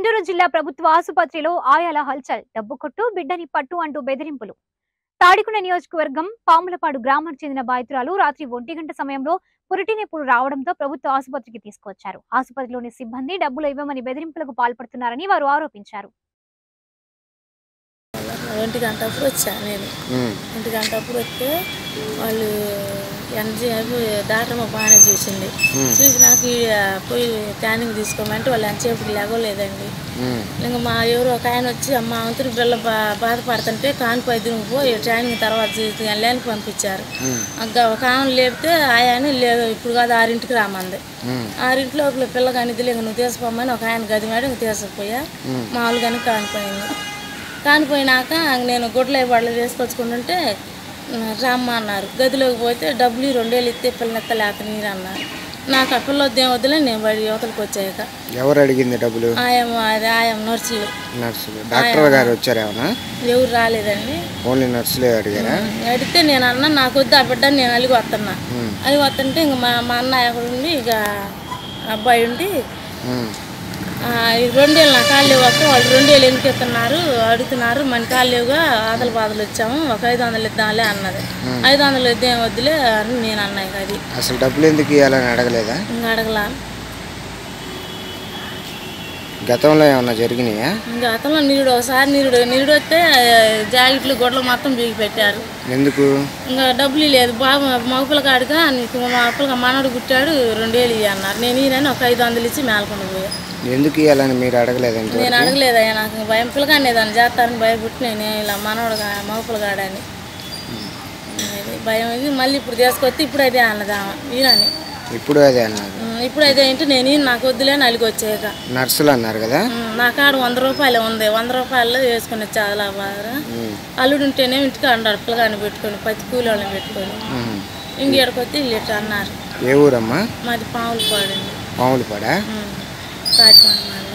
గుంటూరు జిల్లా ప్రభుత్వ ఆసుపత్రిలో ఆయాల హల్చల్ డబ్బు కొట్టు బిడ్డని పట్టు అంటూ బెదిరింపులు తాడికొండ నియోజకవర్గం పాములపాడు గ్రామానికి చెందిన బాధితురాలు రాత్రి ఒంటి గంట సమయంలో పురిటినొప్పులు రావడంతో ప్రభుత్వ ఆసుపత్రికి తీసుకొచ్చారు ఆసుపత్రిలోని సిబ్బంది డబ్బులు ఇవ్వమని బెదిరింపులకు పాల్పడుతున్నారని వారు ఆరోపించారు ఒంటి గంట అప్పుడు వచ్చా నేను ఉమ్, ఒంటి గంట అప్పుడు వస్తే వాళ్ళు ఎంతసేపు డాక్టర్ మా బాగానే చూసింది చూసి నాకు ఈ, ఆ, పోయి ట్యానింగ్ తీసుకోమంటే వాళ్ళు ఎంతసేపుకి లేవలేదండి ఉమ్, ఇంకా మా ఎవరు ఒక ఆయన వచ్చి అమ్మ అంతరు బిళ్ళ బా బాధపడుతుంటే కానిపోయి నువ్వు పోయి ట్రైనింగ్ తర్వాత చూసి లేని పంపించారు ఇంకా ఒక ఆమె లేపితే ఆయన లేదు ఇప్పుడు కాదు ఆరింటికి రామంది ఉమ్, ఆరింట్లో ఒక పిల్లగాని ఇది నువ్వు తీసుకోమని ఒక ఆయన గది మేడం తీసుకుపోయా మామూలుగానే కానిపోయింది కానిపోయినాక నేను గుడ్ల బట్టలు తీసుకొచ్చుకుంటుంటే రామ్మ అన్నారు గదిలోకి పోతే డబ్బులు ఈ రెండేళ్ళు ఇస్తే పిల్లనెత్త లేక నీరు అన్నారు నాకు ఆ పిల్ల వద్దేం వద్దులే నేను బడి యువతలకు వచ్చాక ఎవరు అడిగింది డబ్బులు ఆయం అది ఆయం నర్సులు నర్సులు డాక్టర్ గారు వచ్చారేమన్నా ఎవరు రాలేదండి ఓన్లీ నర్సులే అడిగారా అడిగితే నేను అన్న నాకు వద్దు ఆ బిడ్డ నేను అలిగి వస్తున్నా అలిగి వస్తుంటే ఇంక మా మా అన్న అక్కడ ఉండి ఇక అబ్బాయి ఉండి ఉమ్, ఆ, ఈ రెండేళ్ళు నా కాళ్ళు వస్తే వాళ్ళు రెండేళ్ళు ఎందుకు ఇస్తున్నారు అడుగుతున్నారు మన కాళ్ళేవుగా ఆదల బాధలు వచ్చాము ఒక ఐదు వందలు ఇద్దాంలే అన్నది ఐదు వందలు ఇద్దాం వద్దులే అని నేను అన్నా ఇక అది అసలు డబ్బులు ఎందుకు ఇవ్వాలని అడగలేదా ఇంకా అడగలా గతంలో ఏమన్నా జరిగినాయా ఇంకా అతను నీరుడు ఒకసారి నీరుడు నీరుడు వస్తే ఆ, జాకెట్లు గొడ్లు మొత్తం బీగి పెట్టారు ఎందుకు ఇంకా డబ్బులు లేదు బాబు మగపిల్ల కాడుగా నీకు మా పిల్లగా మనడు గుట్టాడు రెండేళ్ళు ఇయ్యి అన్నారు నేను ఈయనని ఒక ఐదు వందలు ఇచ్చి మేలకుండా పోయా ఎందుకు ఇవ్వాలని మీరు అడగలేదంటే నేను అడగలేదయ్యా నాకు ఇంక భయం పిల్లగానే దాన్ని చేస్తారని భయపుట్టి నేను ఇలా మనవడు మగపిల్లగాడని అది భయం ఇది మళ్ళీ ఇప్పుడు తీసుకొస్తే ఇప్పుడు అదే అన్నది ఆమె ఈయనని ఇప్పుడు అదే అన్నారు ఉమ్, ఇప్పుడు అదే ఏంటి నేను ఈయన నాకు వద్దులే నలిగి వచ్చాక నర్సులు అన్నారు కదా ఉమ్, నా కాడ వంద రూపాయలు ఉంది వంద రూపాయలు వేసుకుని చాలా బాగా ఉమ్, అల్లుడు ఉంటేనే ఇంటికి అన్నారు పిల్లగాని పెట్టుకొని పత్తి కూలి వాళ్ళని పెట్టుకొని ఉమ్. ఇంకేడికి వస్తే వీళ్ళు ఇట్లా అన్నారు ఏ ఊరమ్మా మాది పాములు పాడండి మామూలుపాడా కాకినాడ మాది